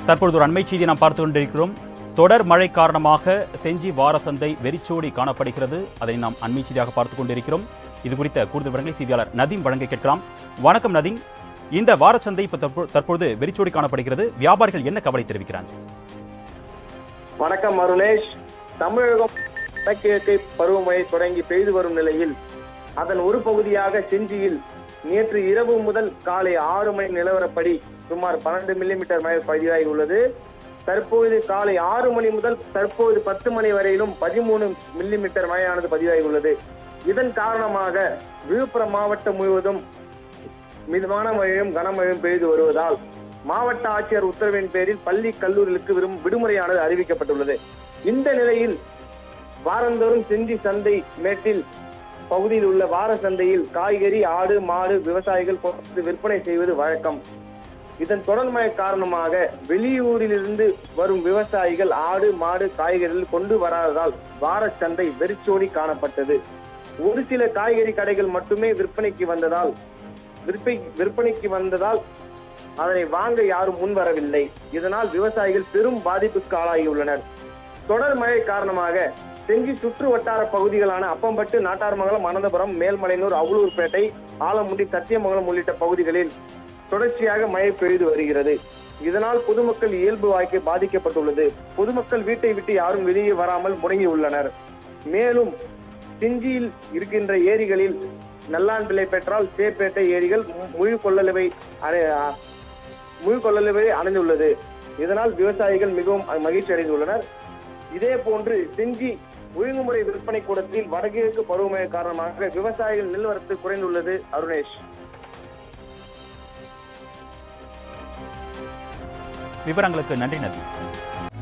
தற்பொழுது ஒரு அண்மை செய்தி நாம் பார்த்து கொண்டிருக்கிறோம் தொடர் மழை காரணமாக செஞ்சி வார சந்தை வெறிச்சோடி காணப்படுகிறது அதை நாம் அண்மை செய்தியாக பார்த்து கொண்டிருக்கிறோம் இது குறித்த கூடுதல் விவரங்களை செய்தியாளர் நதீம் வழங்க கேட்கலாம் வணக்கம் நதீம் இந்த வார சந்தை இப்ப தற்பொ- தற்பொழுது வெறிச்சோடி காணப்படுகிறது வியாபாரிகள் என்ன கவலை தெரிவிக்கிறாங்க வணக்கம் அருணேஷ் தமிழகம் வடகிழக்கு பருவமழை தொடங்கி பெய்து வரும் நிலையில் அதன் ஒரு பகுதியாக செஞ்சியில் நேற்று இரவு முதல் காலை ஆறு மணி நிலவரப்படி சுமார் பன்னெண்டு மில்லிமீட்டர் மழை பதிவாகி உள்ளது தற்போது காலை ஆறு மணி முதல் தற்போது பத்து மணி வரையிலும் பதிமூணு மில்லிமீட்டர் மழையானது பதிவாகி உள்ளது இதன் காரணமாக விழுப்புரம் மாவட்டம் முழுவதும் மிதமான மழையும் கனமழையும் பெய்து வருவதால் மாவட்ட ஆட்சியர் உத்தரவின் பேரில் பள்ளி கல்லூரிகளுக்கு விரும் விடுமுறையானது அறிவிக்கப்பட்டுள்ளது இந்த நிலையில் வாரந்தோறும் செஞ்சி சந்தை மேட்டில் பகுதியில் உள்ள வார சந்தையில் காய்கறி ஆடு மாடு விவசாயிகள் கொண்டு விற்பனை செய்வது வழக்கம் இதன் தொடர்மழை காரணமாக வெளியூரிலிருந்து வரும் விவசாயிகள் ஆடு மாடு காய்கறிகள் கொண்டு வராததால் வார சந்தை வெறிச்சோடி காணப்பட்டது ஒரு சில காய்கறி கடைகள் மட்டுமே விற்பனைக்கு வந்ததால் விற்பனை விற்பனைக்கு வந்ததால் அதனை வாங்க யாரும் முன் வரவில்லை இதனால் விவசாயிகள் பெரும் பாதிப்புக்கு ஆளாகியுள்ளனர் தொடர் மழை காரணமாக செஞ்சி சுற்று வட்டார பகுதிகளான அப்பம்பட்டு நாட்டார்மங்கலம் அனந்தபுரம் மேல்மலையனூர் அவலூர்பேட்டை ஆலமுண்டி சத்தியமங்கலம் உள்ளிட்ட பகுதிகளில் தொடர்ச்சியாக மழை பெய்து வருகிறது இதனால் பொதுமக்கள் இயல்பு வாழ்க்கை பாதிக்கப்பட்டுள்ளது பொதுமக்கள் வீட்டை விட்டு யாரும் வெளியே வராமல் முடங்கி உள்ளனர் மேலும் செஞ்சியில் இருக்கின்ற ஏரிகளில் நல்லான்பிள்ளை பெற்றால் சேப்பேட்டை ஏரிகள் மு- முழு கொள்ளளவை அடை- அ, முழு கொள்ளளவை அடைந்துள்ளது இதனால் விவசாயிகள் மிகவும் மகிழ்ச்சி அடைந்துள்ளனர் இதே போன்று செஞ்சி ஒழுங்குமுறை விற்பனை கூடத்தில் வடகிழக்கு பருவமழை காரணமாக விவசாயிகள் நெல் வரத்து குறைந்துள்ளது அருணேஷ் விவரங்களுக்கு நன்றி நதீம்